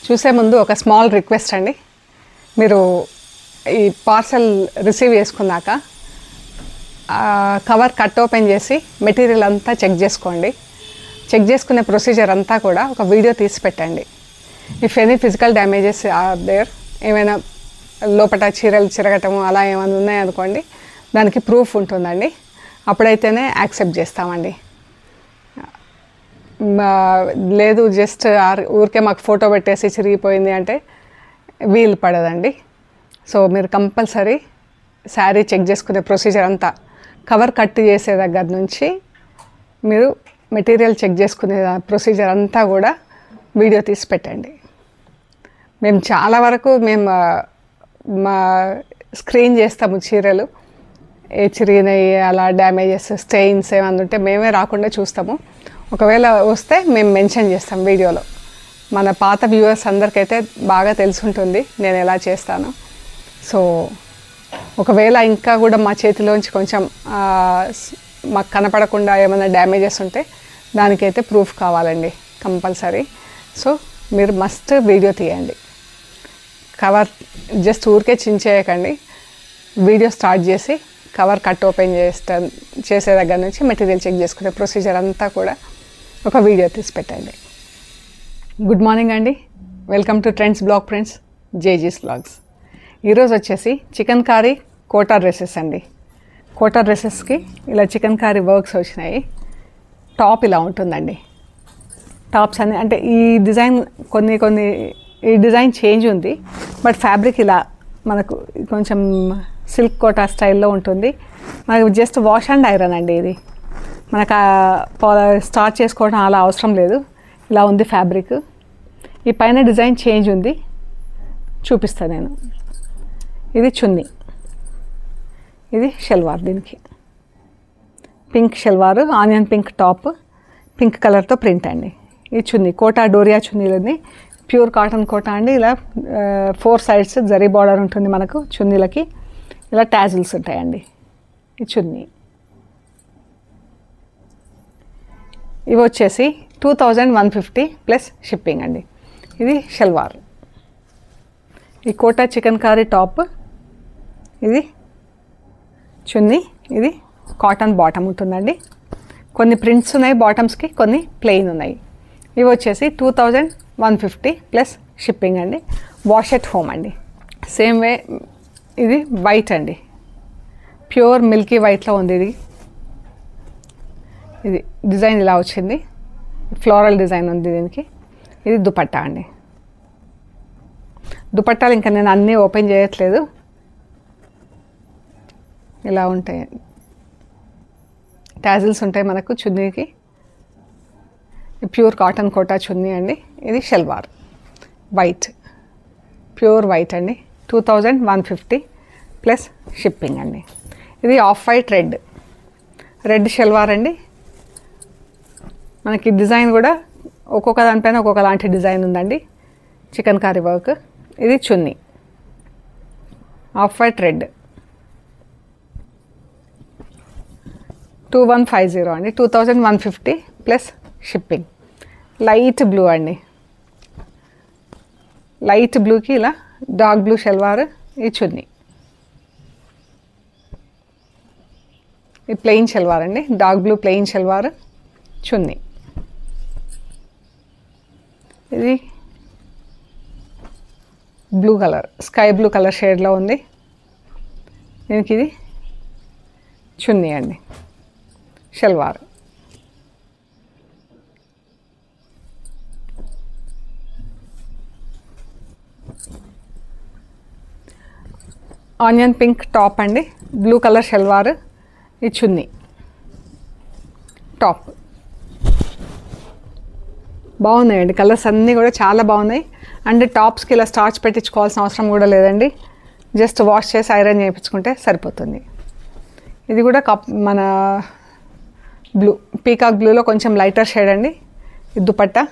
చూసే ముందు ఒక స్మాల్ రిక్వెస్ట్ అండి మీరు ఈ పార్సల్ రిసీవ్ చేసుకున్నాక ఆ, కవర్ కట్ ఓపెన్ చేసి మెటీరియల్ అంతా చెక్ చేసుకోండి చెక్ చేసుకునే ప్రొసీజర్ అంతా కూడా ఒక వీడియో తీసి పెట్టండి if any physical damages are there ఏమైనా లోపల చీరలు చిరగటము అలా ఏమైనా ఉన్నాయనుకోండి దానికి ప్రూఫ్ ఉంటుందండి అప్పుడైతేనే యాక్సెప్ట్ చేస్తామండి మా- లేదు జస్ట్ ఆర్- ఊరికే మాకు ఫోటో పెట్టేసి చిరిగిపోయింది అంటే వీలు పడదండి సో మీరు కంపల్సరీ శారీ చెక్ చేసుకునే ప్రొసీజర్ అంతా కవర్ కట్ చేసే దగ్గర నుంచి మీరు మెటీరియల్ చెక్ చేసుకునే ప్రొసీజర్ అంతా కూడా వీడియో తీసి పెట్టండి మేము చాలా వరకు మేము ఆ, మా స్క్రీన్ చేస్తాము చీరలు ఏ చిరిగినాయి అలా డ్యామేజెస్ స్టెయిన్స్ ఏమన్నా ఉంటే మేమే రాకుండా చూస్తాము ఒకవేళ వస్తే మేము మెన్షన్ చేస్తాం వీడియోలో మన పాత వ్యూవర్స్ అందరికైతే బాగా తెలుసుంటుంది నేను ఎలా చేస్తాను సో ఒకవేళ ఇంకా కూడా మా చేతిలోంచి కొంచెం ఆ, స్- మాకు కనపడకుండా ఏమైనా డ్యామేజెస్ ఉంటే దానికైతే ప్రూఫ్ కావాలండి కంపల్సరీ సో మీరు మస్ట్ వీడియో తీయండి కవర్ జస్ట్ ఊరికే చించేయకండి వీడియో స్టార్ట్ చేసి కవర్ కట్ ఓపెన్ చేస్తా చేసే దగ్గర నుంచి మెటీరియల్ చెక్ చేసుకునే ప్రొసీజర్ అంతా కూడా ఒక వీడియో తీసి పెట్టండి గుడ్ మార్నింగ్ అండి welcome to trends blog friends జేజీస్ బ్లాగ్స్ ఈరోజు వచ్చేసి చికెన్ కారీ కోటా డ్రెస్సెస్ అండి కోటా డ్రెస్సెస్కి ఇలా చికెన్ కారీ వర్క్స్ వచ్చినాయి టాప్ ఇలా ఉంటుందండి టాప్స్ అన్ని అంటే ఈ డిజైన్ కొన్ని కొన్ని ఈ డిజైన్ చేంజ్ ఉంది బట్ ఫ్యాబ్రిక్ ఇలా మనకు కొంచెం సిల్క్ కోటా స్టైల్లో ఉంటుంది మనకు జస్ట్ వాష్ అండ్ ఐరన్ అండి ఇది మనకు స్టార్ట్ చేసుకోవడం అలా అవసరం లేదు ఇలా ఉంది ఫ్యాబ్రిక్ ఈ పైన డిజైన్ చేంజ్ ఉంది చూపిస్తాను నేను ఇది చున్నీ ఇది షల్వార్ దీనికి pink salwar onion pink top pink కలర్తో ప్రింట్ అండి ఈ చున్నీ కోటా డోరియా చున్నీలని ప్యూర్ కాటన్ కోటా అండి ఇలా ఫోర్ సైడ్స్ జరీ బార్డర్ ఉంటుంది మనకు చున్నీలకి ఇలా ట్యాజిల్స్ ఉంటాయండి ఈ చున్నీ ఇవి వచ్చేసి two thousand one fifty plus shipping అండి ఇది షల్వార్ ఈ కోటా చికెన్ కారీ టాప్ ఇది చున్నీ ఇది కాటన్ బాటమ్ ఉంటుందండి కొన్ని ప్రింట్స్ ఉన్నాయి బాటమ్స్కి కొన్ని ప్లెయిన్ ఉన్నాయి ఇవి వచ్చేసి two thousand one fifty plus shipping అండి వాష్ ఎట్ హోమ్ అండి సేమ్ వే ఇది వైట్ అండి ప్యూర్ మిల్కీ వైట్లో ఉంది ఇది ఇది డిజైన్ ఇలా వచ్చింది ఫ్లోరల్ డిజైన్ ఉంది దీనికి ఇది దుపట్టా అండి దుపట్టాలు ఇంకా నేను అన్నీ ఓపెన్ చేయట్లేదు ఇలా ఉంటాయి టాజిల్స్ ఉంటాయి మనకు చున్నీకి ప్యూర్ కాటన్ కోటా చున్నీ అండి ఇది షల్వార్ వైట్ ప్యూర్ వైట్ అండి two thousand one fifty plus shipping అండి ఇది off white red red salwar అండి మనకి డిజైన్ కూడా ఒక్కొక్క దానిపైన ఒక్కొక్క లాంటి డిజైన్ ఉందండి చికెన్ కర్రీ వర్క్ ఇది చున్నీ off white red two one five zero అండి two thousand one fifty plus shipping light blue అండి లైట్ బ్లూకి ఇలా డార్క్ బ్లూ షల్వార్ ఈ చున్నీ ఈ ప్లెయిన్ షల్వార్ అండి డార్క్ బ్లూ ప్లెయిన్ షల్వార్ చున్నీ ఇది blue colour sky blue colour షేడ్లో ఉంది దీనికి ఇది చున్నీ అండి షల్వార్ ఆనియన్ పింక్ టాప్ అండి బ్లూ కలర్ షల్వార్ ఈ చున్నీ టాప్ బాగున్నాయండి కలర్స్ అన్నీ కూడా చాలా బాగున్నాయి అండ్ టాప్స్కి ఇలా స్టార్చ్ పెట్టించుకోవాల్సిన అవసరం కూడా లేదండి జస్ట్ వాష్ చేసి ఐరన్ చేయించుకుంటే సరిపోతుంది ఇది కూడా కప్ మన బ్లూ పీకాక్ బ్లూలో కొంచెం లైటర్ షేడ్ అండి ఇది దుపట్టా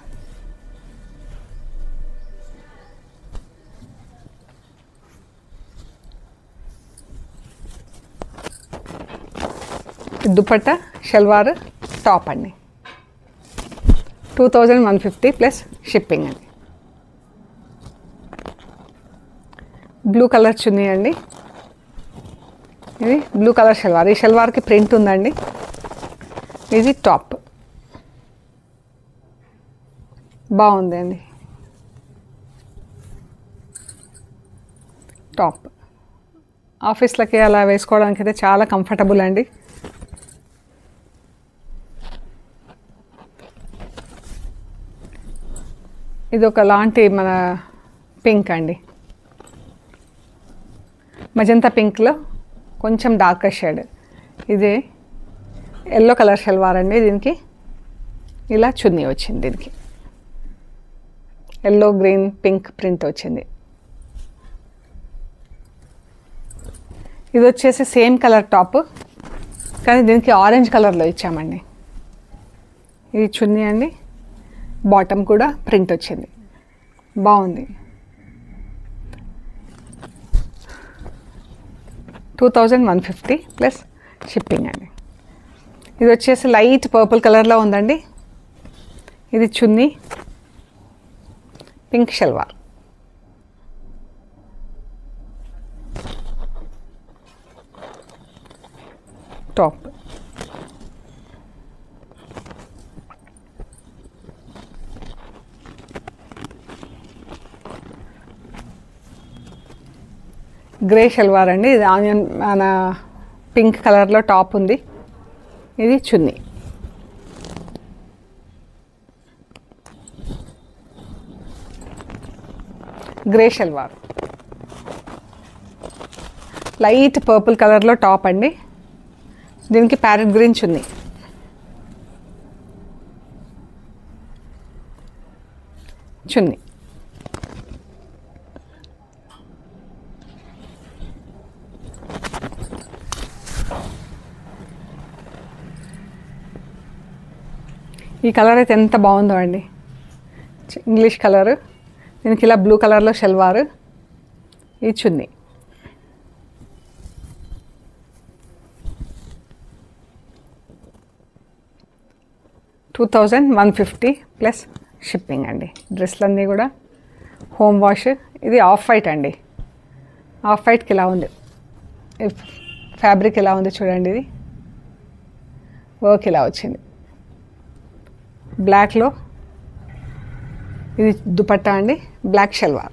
ఇది దుపట్టా షల్వార్ టాప్ అండి two thousand one fifty plus shipping అండి బ్లూ కలర్ చున్నీ అండి ఇది బ్లూ కలర్ షల్వార్ ఈ షల్వార్కి ప్రింట్ ఉందండి ఇది టాప్ బాగుంది అండి టాప్ ఆఫీస్లకి అలా వేసుకోవడానికి అయితే చాలా కంఫర్టబుల్ అండి ఇది ఒక లాంటి మన పింక్ అండి మజంతా పింక్లో కొంచెం డార్క్ షేడ్ ఇది ఎల్లో కలర్ షల్వార్ అండి దీనికి ఇలా చున్నీ వచ్చింది దీనికి ఎల్లో గ్రీన్ పింక్ ప్రింట్ వచ్చింది ఇది వచ్చేసి సేమ్ కలర్ టాప్ కానీ దీనికి ఆరెంజ్ కలర్లో ఇచ్చామండి ఇది చున్నీ అండి బాటమ్ కూడా ప్రింట్ వచ్చింది బాగుంది two thousand one fifty plus shipping అండి ఇది వచ్చేసి లైట్ పర్పుల్ కలర్లో ఉందండి ఇది చున్నీ pink salwar top grey salwar అండి ఇది ఆనియన్ మన పింక్ కలర్లో టాప్ ఉంది ఇది చున్నీ గ్రే షల్వార్ లైట్ పర్పుల్ కలర్లో టాప్ అండి దీనికి ప్యారెట్ గ్రీన్ చున్నీ చున్నీ ఈ కలర్ అయితే ఎంత బాగుందో అండి చి- ఇంగ్లీష్ కలర్ దీనికి ఇలా బ్లూ కలర్లో షల్వార్ ఈ చున్నీ two thousand one fifty plus shipping అండి డ్రెస్లన్నీ కూడా హోమ్ వాష్ ఇది ఆఫ్ వైట్ అండి ఆఫ్ వైట్కి ఇలా ఉంది ఫ్యాబ్రిక్ ఇలా ఉంది చూడండి ఇది వర్క్ ఇలా వచ్చింది బ్లాక్లో ఇది దుపట్టా అండి black salwar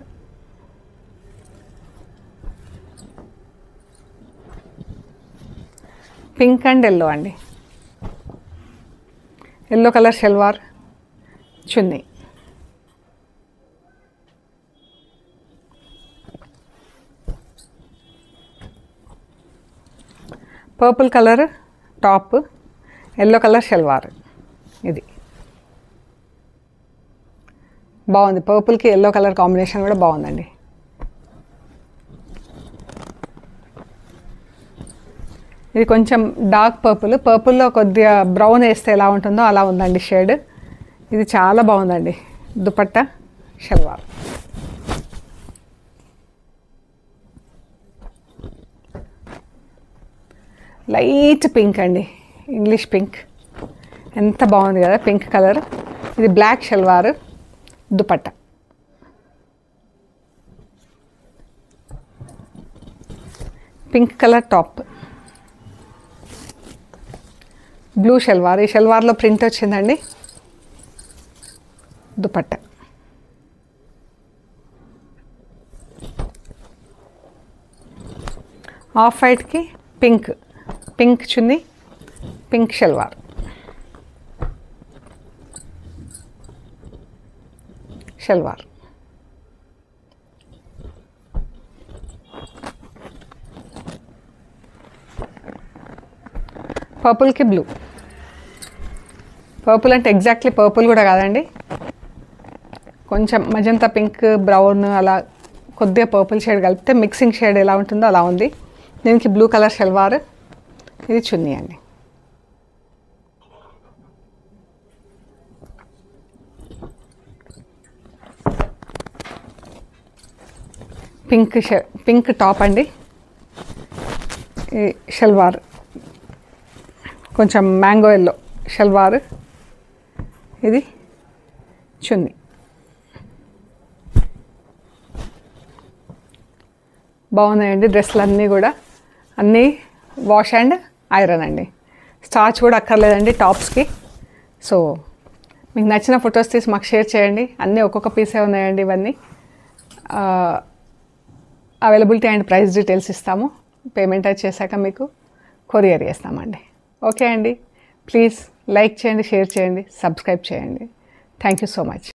pink and yellow అండి ఎల్లో కలర్ షల్వార్ చున్నీ purple colour top yellow colour salwar ఇది బాగుంది పర్పుల్కి ఎల్లో కలర్ కాంబినేషన్ కూడా బాగుందండి ఇది కొంచెం డార్క్ పర్పుల్ పర్పుల్లో కొద్దిగా బ్రౌన్ వేస్తే ఎలా ఉంటుందో అలా ఉందండి షేడ్ ఇది చాలా బాగుందండి దుపట్టా షల్వార్ లైట్ పింక్ అండి ఇంగ్లీష్ పింక్ ఎంత బాగుంది కదా పింక్ కలర్ ఇది black salwar dupatta pink colour top blue salwar ఈ షల్వార్లో ప్రింట్ వచ్చిందండి దుపట్టా ఆఫ్ వైట్కి పింక్ పింక్ చున్నీ పింక్ షల్వార్ షల్వార్ పర్పుల్కి బ్లూ పర్పుల్ అంటే ఎగ్జాక్ట్లీ పర్పుల్ కూడా కాదండి కొంచెం మజంతా పింక్ బ్రౌన్ అలా కొద్దిగా పర్పుల్ షేడ్ కలిపితే మిక్సింగ్ షేడ్ ఎలా ఉంటుందో అలా ఉంది దీనికి బ్లూ కలర్ షల్వార్ ఇది చున్నీ అండి పింక్ షే పింక్ టాప్ అండి ఈ షల్వార్ కొంచెం మ్యాంగో ఎల్లో షల్వార్ ఇది చున్నీ బాగున్నాయండి డ్రెస్సులు అన్నీ కూడా అన్నీ వాష్ అండ్ ఐరన్ అండి స్టార్చ్ కూడా అక్కర్లేదండి టాప్స్కి సో మీకు నచ్చిన ఫొటోస్ తీసి మాకు షేర్ చేయండి అన్నీ ఒక్కొక్క పీసే ఉన్నాయండి ఇవన్నీ అవైలబిలిటీ అండ్ ప్రైస్ డీటెయిల్స్ ఇస్తాము పేమెంట్ అది చేశాక మీకు కొరియర్ చేస్తామండి ఓకే అండి ప్లీజ్ లైక్ చేయండి షేర్ చేయండి సబ్స్క్రైబ్ చేయండి థ్యాంక్ యూ సో మచ్